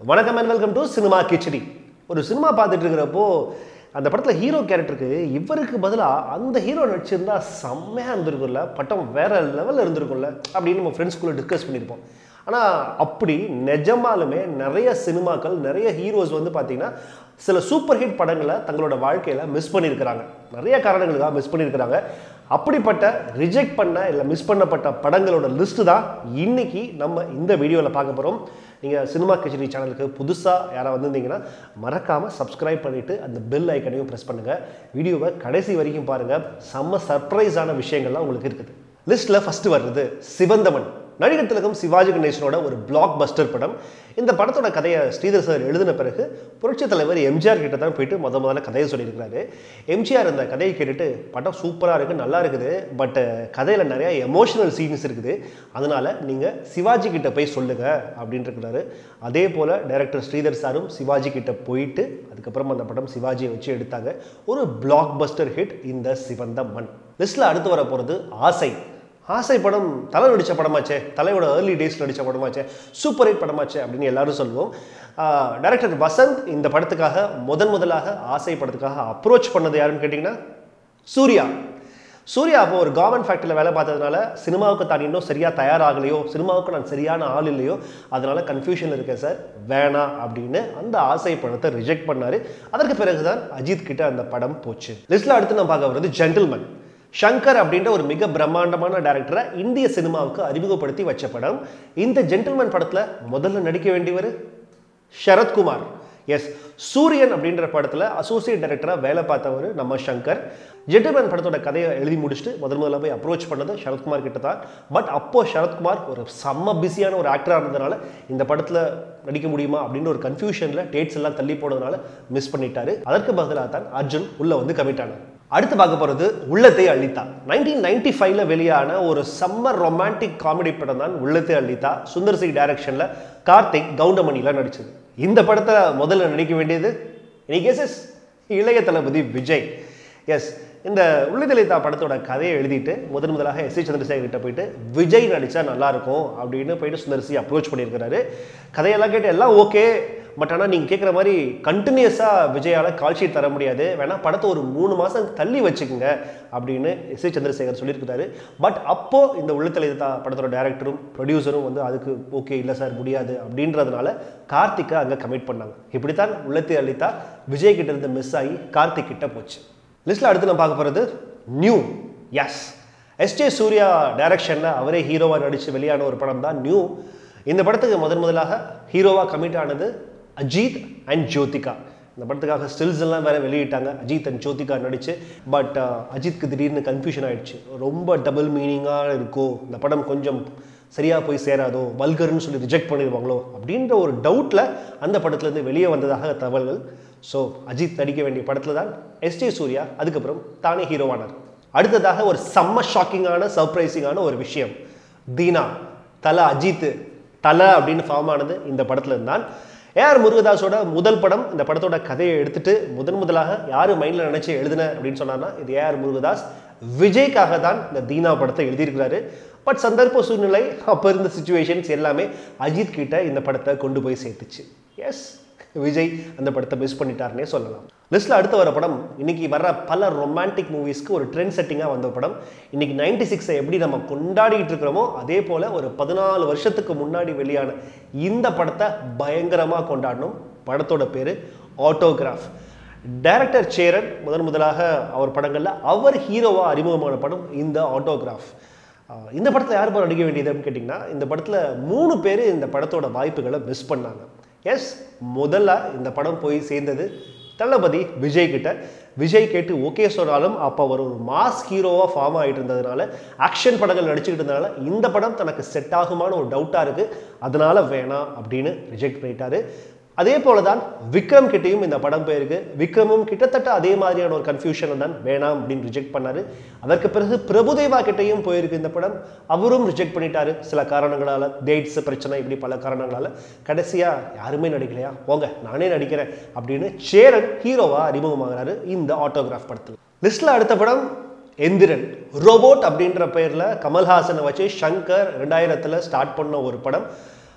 வணக்கம் and welcome to cinema Kichadi ஒரு cinema பார்த்துட்டு இருக்கிறப்போ அந்த படத்தில் ஹீரோ கேரக்டருக்கு இவருக்கு பதிலாக அந்த ஹீரோ நடிச்சிருந்தா செம்மையாக இருந்திருக்கும்ல பட்டம் வேற லெவலில் இருந்திருக்கும்ல அப்படின்னு நம்ம ஃப்ரெண்ட்ஸ்குள்ளே டிஸ்கஸ் பண்ணியிருப்போம் ஆனால் அப்படி நிஜமாலுமே நிறைய சினிமாக்கள் நிறைய ஹீரோஸ் வந்து பார்த்தீங்கன்னா சில சூப்பர் ஹிட் படங்களை தங்களோட வாழ்க்கையில் மிஸ் பண்ணியிருக்கிறாங்க நிறைய காரணங்களுக்காக மிஸ் பண்ணியிருக்கிறாங்க அப்படிப்பட்ட ரிஜெக்ட் பண்ண இல்லை மிஸ் பண்ணப்பட்ட படங்களோட லிஸ்ட்டு தான் இன்னைக்கு நம்ம இந்த வீடியோவில் பார்க்க போகிறோம் நீங்கள் சினிமா கச்சேரி சேனலுக்கு புதுசாக யாராவது வந்திருந்தீங்கன்னா மறக்காமல் சப்ஸ்கிரைப் பண்ணிவிட்டு அந்த பெல் ஐக்கனையும் ப்ரெஸ் பண்ணுங்கள் வீடியோவை கடைசி வரைக்கும் பாருங்கள் செம்ம சர்ப்ரைஸான விஷயங்கள்லாம் உங்களுக்கு இருக்குது லிஸ்ட்டில் ஃபஸ்ட்டு வர்றது சிவந்தமன் நடிகர் திலகம் சிவாஜி கணேசனோட ஒரு பிளாக் பஸ்டர் படம் இந்த படத்தோட கதையை ஸ்ரீதர் சார் எழுதின பிறகு புரட்சி தலைவர் எம்ஜிஆர் கிட்ட தான் போயிட்டு முத முதல்ல கதையை சொல்லியிருக்கிறாரு எம்ஜிஆர் இந்த கதையை கேட்டுட்டு படம் சூப்பராக இருக்குது நல்லா இருக்குது பட் கதையில் நிறைய எமோஷனல் சீன்ஸ் இருக்குது அதனால நீங்கள் சிவாஜி கிட்ட போய் சொல்லுங்க அப்படின்னு இருக்கிறாரு அதே போல் டைரக்டர் ஸ்ரீதர் சாரும் சிவாஜி கிட்ட போயிட்டு அதுக்கப்புறம் அந்த படம் சிவாஜியை வச்சு எடுத்தாங்க ஒரு பிளாக் பஸ்டர் ஹிட் இந்த சிவந்த மண் லிஸ்ட்டில் அடுத்து வர போகிறது ஆசை ஆசை படம் தலை நடித்த படமாச்சே தலையோட ஏர்லி டேஸ் நடித்த படமாச்சே சூப்பர் ஹிட் படமாச்சே அப்படின்னு எல்லாரும் சொல்லுவோம் டைரக்டர் வசந்த் இந்த படத்துக்காக முதன் முதலாக ஆசை படத்துக்காக அப்ரோச் பண்ணது யாருன்னு கேட்டிங்கன்னா சூர்யா சூர்யா அப்போ ஒரு கவர்மெண்ட் ஃபேக்டரியில் வேலை பார்த்ததுனால சினிமாவுக்கு தான் இன்னும் சரியாக தயாராகலையோ சினிமாவுக்கு நான் சரியான ஆள் இல்லையோ அதனால கன்ஃபியூஷன் இருக்கேன் சார் வேணாம் அப்படின்னு அந்த ஆசை படத்தை ரிஜெக்ட் பண்ணாரு அதற்கு பிறகுதான் அஜித் கிட்ட அந்த படம் போச்சு லிஸ்ட்ல அடுத்து நான் பார்க்க வர்றது ஜென்டில்மேன் ஷங்கர் அப்படின்ற ஒரு மிக பிரம்மாண்டமான டேரக்டரை இந்திய சினிமாவுக்கு அறிமுகப்படுத்தி வச்ச படம் இந்த ஜென்டில்மேன் படத்தில் முதல்ல நடிக்க வேண்டியவர் சரத்குமார் எஸ் சூரியன் அப்படின்ற படத்தில் அசோசியேட் டைரக்டராக வேலை பார்த்தவர் நம்ம சங்கர் ஜென்டில்மேன் படத்தோட கதையை எழுதி முடிச்சுட்டு முதல் முதல்ல போய் அப்ரோச் பண்ணது சரத்குமார் கிட்ட தான் பட் அப்போ சரத்குமார் ஒரு செம்ம பிஸியான ஒரு ஆக்டராக இருந்ததுனால இந்த படத்தில் நடிக்க முடியுமா அப்படின்ற ஒரு கன்ஃபியூஷனில் டேட்ஸ் எல்லாம் தள்ளி போனதுனால மிஸ் பண்ணிட்டாரு அதற்கு பதிலாக தான் அர்ஜுன் உள்ளே வந்து கமிட் ஆனார் அடுத்து பார்க்க போகிறது உள்ளத்தை அள்ளித்தா நைன்டீன் நைன்டி ஃபைவ்ல வெளியான ஒரு சம்மர் ரொமான்டிக் காமெடி படம் தான் உள்ளத்தை அள்ளித்தா சுந்தர் சி டைரக்ஷனில் கார்த்திக் கவுண்டமணிலாம் நடிச்சது இந்த படத்தை முதல்ல நடிக்க வேண்டியது எனி கேசஸ் இளைய தளபதி விஜய் எஸ் இந்த உள்ளதலிதா படத்தோட கதையை எழுதிட்டு முதன் முதலாக எஸ் சி சந்திரசேகர் கிட்ட போயிட்டு விஜய் நடித்தா நல்லாயிருக்கும் அப்படின்னு போயிட்டு சுந்தர்சி அப்ரோச் பண்ணியிருக்கிறாரு கதையெல்லாம் கேட்டு எல்லாம் ஓகே பட் ஆனால் நீங்கள் கேட்குற மாதிரி கண்டினியூஸாக விஜயால் கால் ஷீட் தர முடியாது வேணால் படத்தை ஒரு மூணு மாதம் தள்ளி வச்சுக்கோங்க அப்படின்னு எஸ் சி சந்திரசேகர் சொல்லியிருக்கிறாரு பட் அப்போது இந்த உள்ளத்தலைதா படத்தோட டேரக்டரும் ப்ரொடியூசரும் வந்து அதுக்கு ஓகே இல்லை சார் முடியாது அப்படின்றதுனால கார்த்திக்கை அங்கே கமிட் பண்ணாங்க இப்படித்தான் உள்ளத்தை அளித்தா விஜய் கிட்ட இருந்து மிஸ் ஆகி கார்த்திக் கிட்ட போச்சு லிஸ்ட்டில் அடுத்து நான் பார்க்க போகிறது நியூ எஸ் எஸ்ஜே சூர்யா டைரக்ஷனில் அவரே ஹீரோவாக நடித்து வெளியான ஒரு படம் தான் நியூ இந்த படத்துக்கு முதன் முதலாக ஹீரோவாக கமிட் ஆனது அஜித் அண்ட் ஜோதிகா இந்த படத்துக்காக ஸ்டில்ஸ் எல்லாம் வேற வெளியிட்டாங்க அஜித் அண்ட் ஜோதிகா நடிச்சு பட் அஜித்க்கு திடீர்னு கன்ஃபியூஷன் ஆயிடுச்சு ரொம்ப டபுள் மீனிங்காக இருக்கும் இந்த படம் கொஞ்சம் சரியாக போய் சேராதோ வல்கர்னு சொல்லி ரிஜெக்ட் பண்ணிடுவாங்களோ அப்படின்ற ஒரு டவுட்டில் அந்த படத்துலேருந்து வெளியே வந்ததாக தகவல்கள் ஸோ அஜித் நடிக்க வேண்டிய படத்தில் தான் எஸ்ஜே சூர்யா அதுக்கப்புறம் தானே ஹீரோவானார் அடுத்ததாக ஒரு செம்ம ஷாக்கிங்கான சர்ப்ரைசிங்கான ஒரு விஷயம் தீனா தலை அஜித் தலை அப்படின்னு ஃபார்ம் ஆனது இந்த படத்தில் இருந்தான் ஏஆர் முருகதாஸோட முதல் படம் இந்த படத்தோட கதையை எடுத்துட்டு முதன் முதலாக யார் மைண்டில் நினச்சி எழுதின அப்படின்னு சொன்னார்னா இது ஏஆர் முருகதாஸ் விஜய்க்காக தான் இந்த தீனா படத்தை எழுதியிருக்கிறாரு பட் சந்தர்ப்ப சூழ்நிலை அப்போ இருந்த சுச்சுவேஷன்ஸ் எல்லாமே அஜித் கிட்ட இந்த படத்தை கொண்டு போய் சேர்த்துச்சு எஸ் விஜய் அந்த படத்தை மிஸ் பண்ணிட்டாருன்னே சொல்லலாம் லிஸ்ட்டில் அடுத்து வர படம் இன்னைக்கு வர்ற பல ரொமான்டிக் மூவிஸ்க்கு ஒரு ட்ரெண்ட் செட்டிங்காக வந்த படம் இன்னைக்கு நைன்டி சிக்ஸை எப்படி நம்ம கொண்டாடிட்டு இருக்கிறோமோ அதே போல் ஒரு பதினாலு வருஷத்துக்கு முன்னாடி வெளியான இந்த படத்தை பயங்கரமாக கொண்டாடணும் படத்தோட பேர் ஆட்டோகிராஃப் டைரக்டர் சேரன் முதன் முதலாக அவர் படங்களில் அவர் ஹீரோவாக அறிமுகமான படம் இந்த ஆட்டோகிராஃப் இந்த படத்தில் யார் பேர் நடிக்க வேண்டியதுன்னு கேட்டிங்கன்னா இந்த படத்தில் மூணு பேர் இந்த படத்தோட வாய்ப்புகளை மிஸ் பண்ணாங்க எஸ் முதல்ல இந்த படம் போய் சேர்ந்தது தளபதி விஜய் கிட்ட விஜய் கேட்டு ஓகே சொன்னாலும் அப்போ அவர் ஒரு மாஸ் ஹீரோவாக ஃபார்ம் ஆகிட்டு இருந்ததுனால ஆக்ஷன் படங்கள் நடிச்சுக்கிட்டு இருந்ததுனால இந்த படம் தனக்கு செட் ஆகுமான ஒரு டவுட்டாக இருக்குது அதனால வேணாம் அப்படின்னு ரிஜெக்ட் பண்ணிட்டாரு அதே போல தான் விக்ரம் கிட்டேயும் இந்த படம் போயிருக்கு விக்ரமும் கிட்டத்தட்ட அதே மாதிரியான ஒரு கன்ஃபியூஷன் தான் வேணாம் அப்படின்னு ரிஜெக்ட் பண்ணாரு அதற்கு பிறகு பிரபுதேவா கிட்டேயும் போயிருக்கு இந்த படம் அவரும் ரிஜெக்ட் பண்ணிட்டாரு சில காரணங்களால டேட்ஸ் பிரச்சனை இப்படி பல காரணங்களால கடைசியா யாருமே நடிக்கலையா போங்க நானே நடிக்கிறேன் அப்படின்னு சேரன் ஹீரோவா அறிமுகமாகிறாரு இந்த ஆட்டோகிராஃப் படத்தில் லிஸ்ட்ல அடுத்த படம் எந்திரன் ரோபோட் அப்படின்ற பெயரில் கமல்ஹாசனை வச்சு ஷங்கர் ரெண்டாயிரத்தில் ஸ்டார்ட் பண்ண ஒரு படம்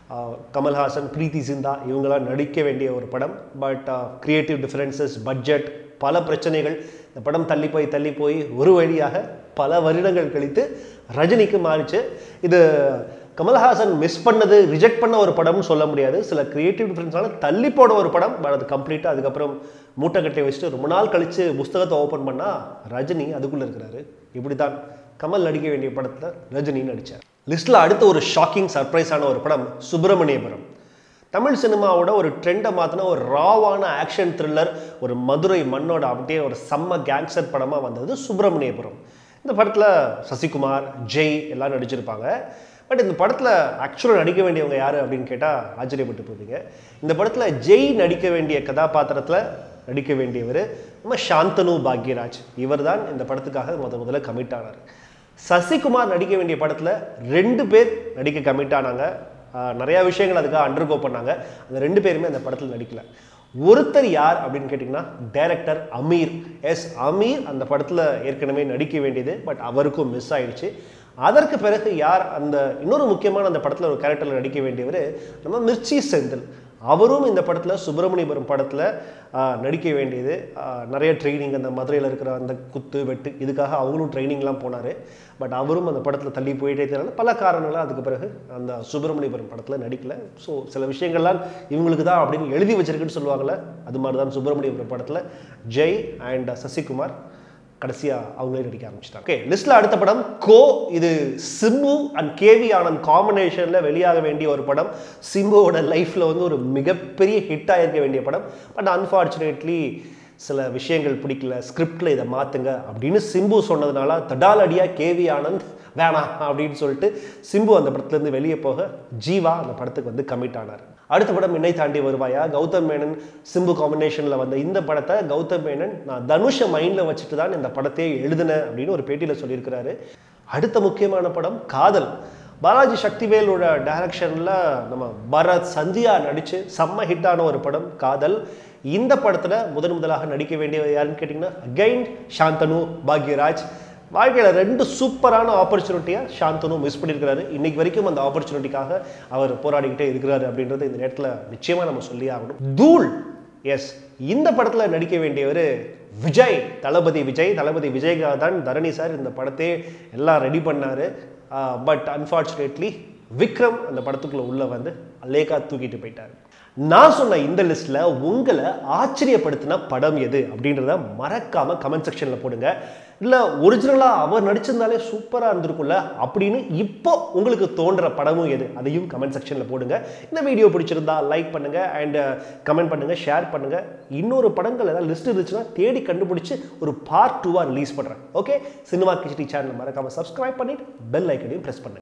ஆஹ் கமல்ஹாசன் பிரீத்தி சிந்தா இவங்களாம் நடிக்க வேண்டிய ஒரு படம் பட் கிரியேட்டிவ் டிஃப்ரென்சஸ் பட்ஜெட் பல பிரச்சனைகள் இந்த படம் தள்ளி போய் தள்ளி போய் ஒரு வழியாக பல வருடங்கள் கழித்து ரஜினிக்கு மாறிச்சு இது கமல்ஹாசன் மிஸ் பண்ணது ரிஜெக்ட் பண்ண ஒரு படம்னு சொல்ல முடியாது சில கிரியேட்டிவ் டிஃப்ரென்ஸ்னால தள்ளி போட ஒரு படம் பட் அது கம்ப்ளீட்டாக அதுக்கப்புறம் மூட்டை கட்டை வச்சுட்டு ரொம்ப நாள் கழித்து புஸ்தகத்தை ஓப்பன் பண்ணால் ரஜினி அதுக்குள்ளே இருக்கிறாரு இப்படி தான் கமல் நடிக்க வேண்டிய படத்தில் ரஜினி நடித்தார் லிஸ்ட்டில் அடுத்த ஒரு ஷாக்கிங் சர்ப்ரைஸான ஒரு படம் சுப்பிரமணியபுரம் தமிழ் சினிமாவோட ஒரு ட்ரெண்டை மாற்றின ஒரு ராவான ஆக்ஷன் த்ரில்லர் ஒரு மதுரை மண்ணோட அப்படியே ஒரு செம்ம கேங்ஸ்டர் படமாக வந்தது சுப்பிரமணியபுரம் இந்த படத்தில் சசிகுமார் ஜெய் எல்லாம் நடிச்சிருப்பாங்க பட் இந்த படத்தில் ஆக்சுவலாக நடிக்க வேண்டியவங்க யார் அப்படின்னு கேட்டால் ஆச்சரியப்பட்டு போவீங்க இந்த படத்தில் ஜெய் நடிக்க வேண்டிய கதாபாத்திரத்தில் நடிக்க வேண்டியவர் நம்ம சாந்தனு பாக்யராஜ் இவர் தான் இந்த படத்துக்காக முத முதல்ல கமிட் ஆனார் சசிகுமார் நடிக்க வேண்டிய படத்தில் ரெண்டு பேர் நடிக்க கமிட் ஆனாங்க ஆஹ் நிறைய விஷயங்கள் அதுக்காக அண்டர்கோ பண்ணாங்க அந்த ரெண்டு பேருமே அந்த படத்தில் நடிக்கல ஒருத்தர் யார் அப்படின்னு கேட்டிங்கன்னா டைரக்டர் அமீர் எஸ் அமீர் அந்த படத்தில் ஏற்கனவே நடிக்க வேண்டியது பட் அவருக்கும் மிஸ் ஆயிடுச்சு அதற்கு பிறகு யார் அந்த இன்னொரு முக்கியமான அந்த படத்தில் ஒரு கேரக்டரில் நடிக்க வேண்டியவர் நம்ம மிர்ச்சி செந்தில் அவரும் இந்த படத்தில் சுப்பிரமணியபுரம் படத்தில் நடிக்க வேண்டியது ஆஹ் நிறைய ட்ரைனிங் அந்த மதுரையில் இருக்கிற அந்த குத்து வெட்டு இதுக்காக அவங்களும் ட்ரைனிங்லாம் போனார் பட் அவரும் அந்த படத்தில் தள்ளி போயிட்டே இருக்கிறனால பல காரணங்களால் அதுக்கு பிறகு அந்த சுப்பிரமணியபுரம் படத்தில் நடிக்கல ஸோ சில விஷயங்கள்லாம் இவங்களுக்கு தான் அப்படின்னு எழுதி வச்சிருக்குன்னு சொல்லுவாங்கள்ல அது மாதிரி தான் சுப்பிரமணியபுரம் படத்தில் ஜெய் அண்ட் சசிகுமார் கடைசியாக அவங்களே நடிக்க ஆரம்பிச்சிட்டாங்க ஓகே லிஸ்ட்டில் அடுத்த படம் கோ இது சிம்பு அண்ட் கேவி ஆனந்த் காம்பினேஷனில் வெளியாக வேண்டிய ஒரு படம் சிம்புவோட லைஃப்பில் வந்து ஒரு மிகப்பெரிய ஹிட் ஆகிருக்க வேண்டிய படம் பட் அன்ஃபார்ச்சுனேட்லி சில விஷயங்கள் பிடிக்கல ஸ்கிரிப்டில் இதை மாற்றுங்க அப்படின்னு சிம்பு சொன்னதுனால தடாலடியாக கேவி ஆனந்த் வேணாம் அப்படின்னு சொல்லிட்டு சிம்பு அந்த படத்துலேருந்து வெளியே போக ஜீவா அந்த படத்துக்கு வந்து கமிட் ஆனார் அடுத்த படம் என்னை தாண்டி வருவாயா கௌதம் மேனன் சிம்பு காம்பினேஷனில் வந்த இந்த படத்தை கௌதம் மேனன் நான் தனுஷை மைண்டில் வச்சுட்டு தான் இந்த படத்தையே எழுதினேன் அப்படின்னு ஒரு பேட்டியில் சொல்லியிருக்கிறாரு அடுத்த முக்கியமான படம் காதல் பாலாஜி சக்திவேலோட டைரக்ஷனில் நம்ம பரத் சந்தியா நடித்து செம்ம ஹிட்டான ஒரு படம் காதல் இந்த படத்தில் முதன் முதலாக நடிக்க வேண்டிய யாருன்னு கேட்டிங்கன்னா அகைன் சாந்தனு பாக்யராஜ் வாழ்க்கையில் ரெண்டு சூப்பரான ஆப்பர்ச்சுனிட்டியாக சாந்தனு மிஸ் பண்ணியிருக்கிறாரு இன்னைக்கு வரைக்கும் அந்த ஆப்பர்ச்சுனிட்டிக்காக அவர் போராடிக்கிட்டே இருக்கிறாரு அப்படின்றது இந்த நேரத்தில் நிச்சயமாக நம்ம சொல்லி ஆகணும் தூள் எஸ் இந்த படத்தில் நடிக்க வேண்டியவர் விஜய் தளபதி விஜய் தளபதி விஜய்காக தான் தரணி சார் இந்த படத்தையே எல்லாம் ரெடி பண்ணார் பட் அன்ஃபார்ச்சுனேட்லி விக்ரம் அந்த படத்துக்குள்ளே உள்ளே வந்து லேக்கா தூக்கிட்டு போயிட்டார் நான் சொன்ன இந்த லிஸ்ட்டில் உங்களை ஆச்சரியப்படுத்தின படம் எது அப்படின்றத மறக்காமல் கமெண்ட் செக்ஷனில் போடுங்க இல்லை ஒரிஜினலாக அவர் நடிச்சிருந்தாலே சூப்பராக இருந்திருக்கும்ல அப்படின்னு இப்போ உங்களுக்கு தோன்ற படமும் எது அதையும் கமெண்ட் செக்ஷனில் போடுங்க இந்த வீடியோ பிடிச்சிருந்தா லைக் பண்ணுங்கள் அண்ட் கமெண்ட் பண்ணுங்கள் ஷேர் பண்ணுங்கள் இன்னொரு படங்கள் ஏதாவது லிஸ்ட் இருந்துச்சுன்னா தேடி கண்டுபிடிச்சி ஒரு பார்ட் டூவாக ரிலீஸ் பண்ணுறேன் ஓகே சினிமா கிச்சடி சேனல் மறக்காமல் சப்ஸ்கிரைப் பண்ணிட்டு பெல் ஐக்கனையும் ப்ரெஸ் பண்ணுங்க